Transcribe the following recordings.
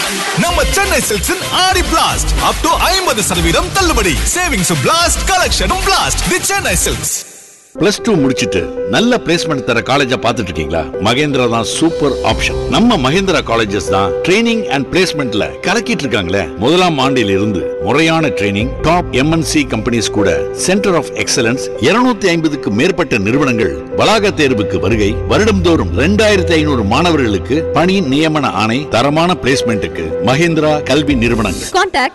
நம்ம சென்னை சில்க்ஸின் ஆடி blast up to ஐம்பது சதவீதம் தள்ளுபடி சேவிங்ஸ் பிளாஸ்ட் கலெக்ஷனும் blast the Chennai silks plus two முடிச்சிட்டு நல்ல பிளேஸ்மெண்ட் தர காலேஜா பார்த்துட்டு இருக்கீங்களா மகேந்திரா தான் சூப்பர் ஆப்ஷன் நம்ம மகேந்திரா காலேஜஸ் தான் ட்ரைனிங் அண்ட் பிளேஸ்மெண்ட்ல கலக்கிட்டு இருக்காங்களே முதலாம் ஆண்டில் இருந்து முறையான ட்ரைனிங் டாப் எம்என்சி கம்பெனிஸ் கூட சென்டர் ஆஃப் எக்ஸலன்ஸ் 250 ஐம்பதுக்கு மேற்பட்ட நிறுவனங்கள் வளாக தேர்வுக்கு வருகை வருடம்தோறும் ரெண்டாயிரத்தி ஐநூறு மாணவர்களுக்கு பணி நியமன ஆணை தரமான பிளேஸ்மெண்ட்டுக்கு மகேந்திரா கல்வி நிறுவனங்கள் Contact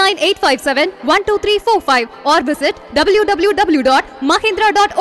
89857-12345 or visit www.mahindra.org.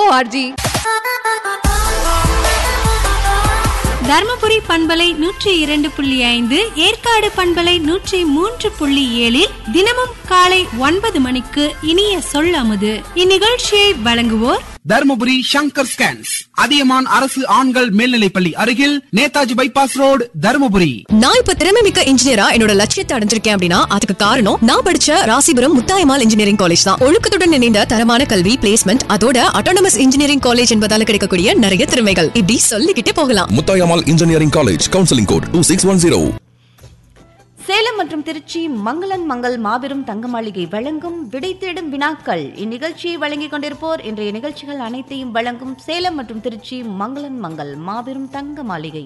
Dharmapuri பண்பலை நூற்றி இரண்டு புள்ளி ஐந்து ஏற்காடு பண்பலை நூற்றி மூன்று புள்ளி ஏழில் தினமும் காலை ஒன்பது மணிக்கு இனிய சொல்லமுது இந்நிகழ்ச்சியை வழங்குவோர் தர்மபுரி சங்கர் ஸ்கேன்ஸ் அதியமான் அரசு ஆண்கள் மேல்நிலைப்பள்ளி அருகில் நேதாஜி பைபாஸ் ரோடு தர்மபுரி நான் இப்ப திறமை மிக்க இன்ஜினியரா என்னோட லட்சியத்தை அடைஞ்சிருக்கேன் அப்படின்னா அதுக்கு காரணம் நான் படிச்ச ராசிபுரம் முத்தாயமால் இன்ஜினியரிங் காலேஜ் தான் ஒழுக்கத்துடன் இணைந்த தரமான கல்வி பிளேஸ்மெண்ட் அதோட அட்டானமஸ் இன்ஜினியரிங் காலேஜ் என்பதால கிடைக்கக்கூடிய நிறைய திறமைகள் இப்படி சொல்லிக்கிட்டே போகலாம் Muthayammal engineering college counselling code two six one zero Salem மற்றும் திருச்சி மங்களன் மங்கள் மாபெரும் தங்க மாளிகை வழங்கும் விடை தேடும் வினாக்கள் இந்நிகழ்ச்சியை வழங்கிக் கொண்டிருப்போர் இன்றைய நிகழ்ச்சிகள் அனைத்தையும் வழங்கும் சேலம் மற்றும் திருச்சி மங்களன் மங்கள் மாபெரும் தங்க மாளிகை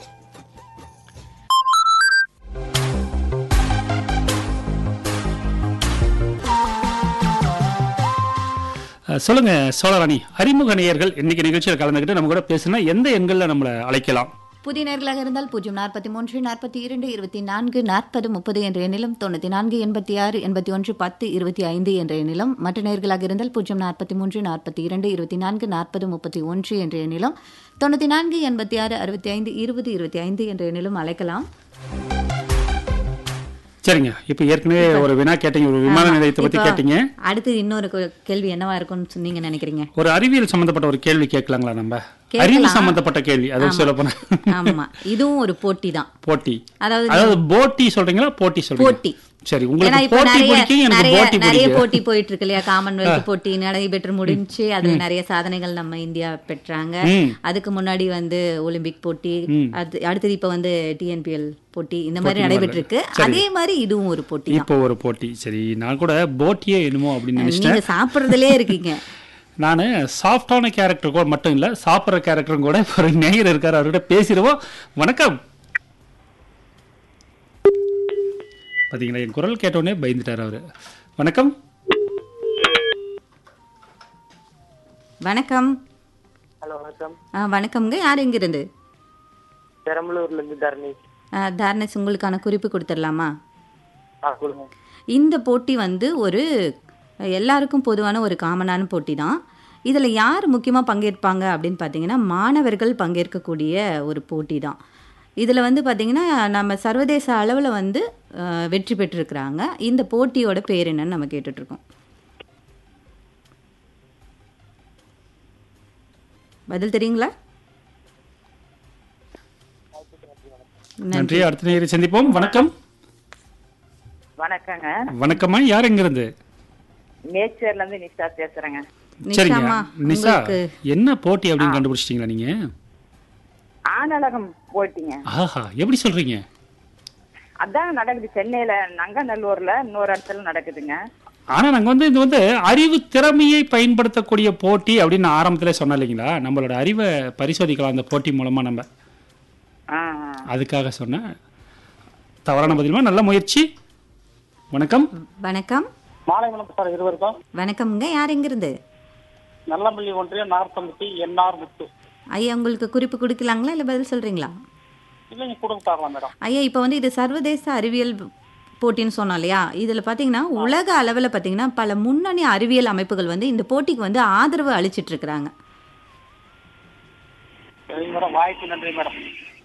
அஹ், சொல்லுங்க சோழராணி அறிமுக நேயர்கள் இன்னைக்கு நிகழ்ச்சியில் கலந்துக்கிட்டு நம்ம கூட பேசுனா எந்த எண்களில் நம்மளை அழைக்கலாம் புதிய நேர்களாக இருந்தால் பூஜ்ஜியம் நாற்பத்தி மூன்று நாற்பத்தி இரண்டு இருபத்தி நான்கு நாற்பது முப்பது என்ற எண்ணிலும் தொண்ணூற்றி நான்கு எண்பத்தி ஆறு எண்பத்தி ஒன்று பத்து இருபத்தி ஐந்து என்ற எண்ணிலும் மற்ற நேர்களாக இருந்தால் பூஜ்ஜியம் நாற்பத்தி மூன்று நாற்பத்தி இரண்டு இருபத்தி நான்கு நாற்பது முப்பத்தி ஒன்று என்ற எண்ணிலும் தொண்ணூற்றி நான்கு எண்பத்தி ஆறு அறுபத்தி ஐந்து இருபது இருபத்தி ஐந்து என்ற எண்ணிலும் அழைக்கலாம் சரிங்க இப்போ ஏற்கனவே ஒரு வினா கேட்டீங்க ஒரு விமான ஆமா. நிலையத்தை பத்தி இப்போ கேட்டீங்க அடுத்து இன்னொரு கொ- கேள்வி என்னவா இருக்கும்னு நீங்க நினைக்கிறீங்க ஒரு அறிவியல் சம்பந்தப்பட்ட ஒரு கேள்வி கேட்கலாங்களா நம்ம கேட்கலாம். அறிவு சம்பந்தப்பட்ட கேள்வி அதை ஆமா. சொல்ல போனா ஆமா இதுவும் ஒரு போட்டி தான் போட்டி அதாவது அதாவது போட்டி சொல்றீங்களா போட்டி சொல்றீங்க போட்டி. சரி ஏன்னா உங்களுக்கு இப்ப போட்டி நிறைய பிடிக்கும் எனக்கு நிறைய போட்டி நிறைய போட்டி பிடிக்கும் போயிட்டு இருக்கு இல்லையா காமன்வெல்த் போட்டி நடைபெற்று முடிஞ்சு அதுல நிறைய சாதனைகள் நம்ம இந்தியா பெற்றாங்க ம். அதுக்கு முன்னாடி வந்து ஒலிம்பிக் போட்டி ம். அது அடுத்தது இப்ப வந்து டிஎன்பிஎல் போட்டி இந்த மாதிரி போட்டி நடைபெற்று இருக்கு சரி. அதே மாதிரி இதுவும் ஒரு போட்டி தான் இப்போ ஒரு போட்டி சரி நான் கூட போட்டியே என்னமோ அப்படின்னு நினைச்சிட்டேன் நீங்க சாப்பிடுறதுலயே இருக்கீங்க நான் சாஃப்டான கேரக்டர் கூட மட்டும் இல்ல சாப்பிட்ற கேரக்டரும் கூட இப்போ ஒரு நேயர் இருக்காரு அவர்கிட்ட பேசிடுவோம் வணக்கம் பாத்தீங்களா என் குரல் கேட்டோடனே பயந்துட்டார் அவரு வணக்கம் வணக்கம் ஹலோ வணக்கம் ஆ, வணக்கம்ங்க யார் எங்க இருந்து பெரம்பலூர்ல இருந்து தரணி ஆ, தாரணஸ் உங்களுக்கான குறிப்பு கொடுத்துடலாமா ஆ கொடுங்க இந்த போட்டி வந்து ஒரு எல்லாருக்கும் பொதுவான ஒரு காமனான போட்டி தான் இதில் யார் முக்கியமாக பங்கேற்பாங்க அப்படின்னு பார்த்தீங்கன்னா மாணவர்கள் பங்கேற்கக்கூடிய ஒரு போட்டி தான் இதில் வந்து பார்த்திங்கன்னா நம்ம சர்வதேச அளவில் வந்து அஹ், வெற்றி பெற்றிருக்கிறாங்க இந்த போட்டியோட பேர் என்னன்னு நம்ம கேட்டுட்ருக்கோம் பதில் தெரியுங்களா நன்றி அடுத்த நேயரை சந்திப்போம் வணக்கம் வணக்கங்க வணக்கம்மா யார் எங்க இருந்து நேச்சர்ல இருந்து நிஷா பேசுறேங்க சரிங்க நிஷாமா, நிஷா உங்களுக்கு என்ன போட்டி அப்படின்னு கண்டுபிடிச்சிட்டீங்களா நீங்க ஆனழகம் போட்டிங்க ஆஹா எப்படி சொல்றீங்க அதான் நடக்குது சென்னையில நங்கநல்லூர்ல இன்னொரு இடத்துல நடக்குதுங்க ஆனா நாங்க வந்து இது வந்து அறிவு திறமையை பயன்படுத்தக்கூடிய போட்டி அப்படின்னு நான் ஆரம்பத்திலே சொன்னேன் இல்லைங்களா நம்மளோட அறிவை பரிசோதிக்கலாம் அந்த போட்டி மூலமா நம்ம ஆ, அதுக்காக சொன்னேன் தவறான பதிலுமா நல்ல முயற்சி வணக்கம் வணக்கம் மாலை வணக்கம் சார் இருவருக்கும் வணக்கம்ங்க யார் எங்கிருந்து நல்லம்பள்ளி ஒன்றியம் நார்த்தம்பட்டி என்ஆர் முத்து ஐயா உங்களுக்கு குறிப்பு கொடுக்கலாங்களா இல்லை பதில் சொல்கிறீங்களா இல்லைங்க கொடுங்க பார்க்கலாம் மேடம் ஐயா இப்போ வந்து இது சர்வதேச அறிவியல் போட்டின்னு சொன்னோம் இல்லையா இதில் பார்த்தீங்கன்னா உலக அளவில் பார்த்தீங்கன்னா பல முன்னணி அறிவியல் அமைப்புகள் வந்து இந்த போட்டிக்கு வந்து ஆதரவு அளிச்சிட்டு இருக்கிறாங்க சரிங்க மேடம் வாய்ப்பு நன்றி மேடம்